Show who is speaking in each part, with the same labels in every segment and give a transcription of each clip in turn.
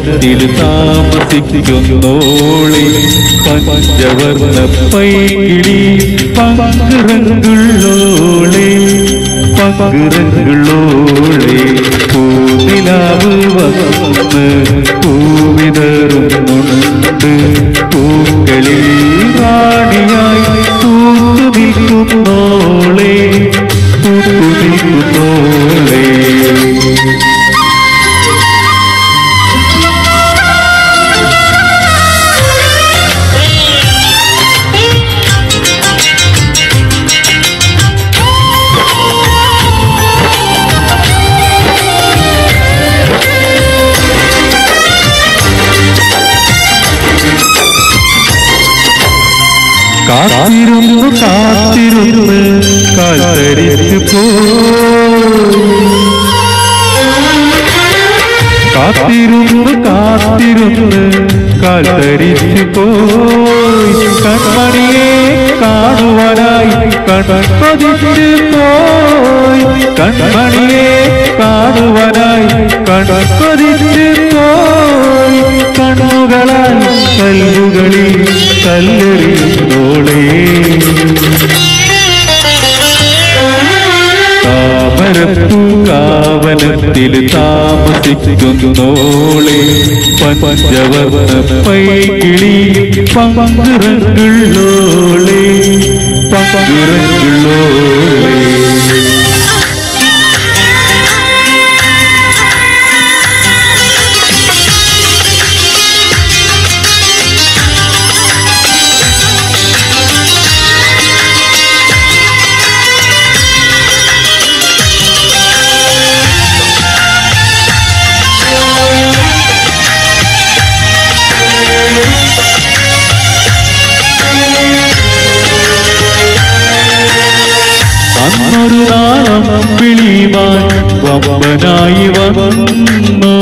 Speaker 1: കാവനത്തിൽ താമസിക്കുന്നോളെ പഞ്ചവർണ്ണ പൈകിളി പങ്കിറങ്കുള്ളോളെ പങ്കിറങ്കുള്ളോളെ പൂനിലാവ് വന്ന് പൂവിതറുന്നുണ്ട് പൂക്കളിൽ റാണിയായി തൂത്തു നിൽക്കുന്നോളെ തൂത്തു നിൽക്കുന്നോളെ കാത്തിരുന്നു കാത്തിരുന്ന് കാത്തരിച്ചു കാത്തിരുന്നു കാത്തിരുന്ന് കാത്തരിച്ചു പോയി കൺമണിയെ കാണുവാനായി കൺപതിച്ചു പോയി കൺമണിയെ കാണുവാനായി കൺപതിച്ചു പോയി കണ്ണുകളാൽ കല്ലുകളിൽ കല്ലെറിയുന്നോളേ താമരപ്പൂ കാവനത്തിൽ താമസിക്കുന്നോളെ പഞ്ചവർണ്ണ പൈകിളി പങ്കിറങ്ങുള്ളോളെ പങ്കിറങ്ങുള്ളോളെ അന്നൊരു നാളം വിളിമാൻ വമ്പനായി വന്നു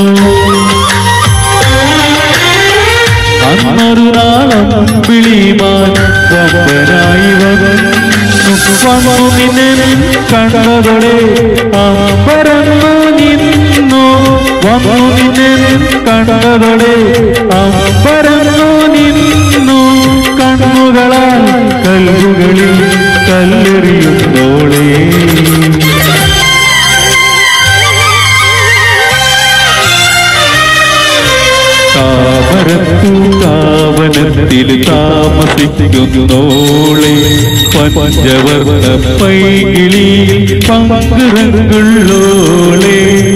Speaker 1: അന്നൊരു നാളം വിളിമാൻ വമ്പനായി വന്നു വന്നു നിന്നെ കണ്ടതോടെ ആ പരന്നു നിന്നു വന്നു നിന്നെ കണ്ടതോടെ ആ പരന്നു നിന്നു കണ്ണുകളാൽ കല്ലുകളിൽ കല്ലെറിയുന്നോളേ താമരപ്പൂ കാവനത്തിൽ താമസിക്കുന്നോളെ പഞ്ചവർണ്ണ പൈകിളി പങ്കിറങ്ങുള്ളോളെ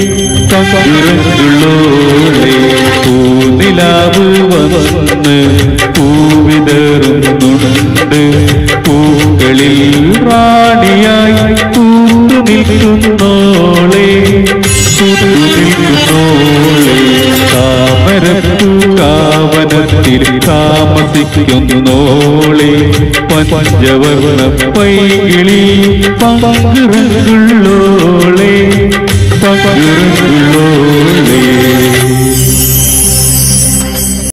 Speaker 1: പങ്കിറങ്ങുള്ളോളെ പൂനിലാവ് വന്ന് പൂവിതറുന്നുണ്ട് പൂക്കളിൽ റാണിയായി തൂത്തു നിൽക്കുന്നോളെ തൂത്തു നിൽക്കുന്നോളെ താമരപ്പൂ കാവനത്തിൽ താമസിക്കുന്നോളെ പഞ്ചവർണ്ണ പൈകിളി പങ്കിറങ്ങുള്ളോളെ പങ്കിറങ്ങുള്ളോളെ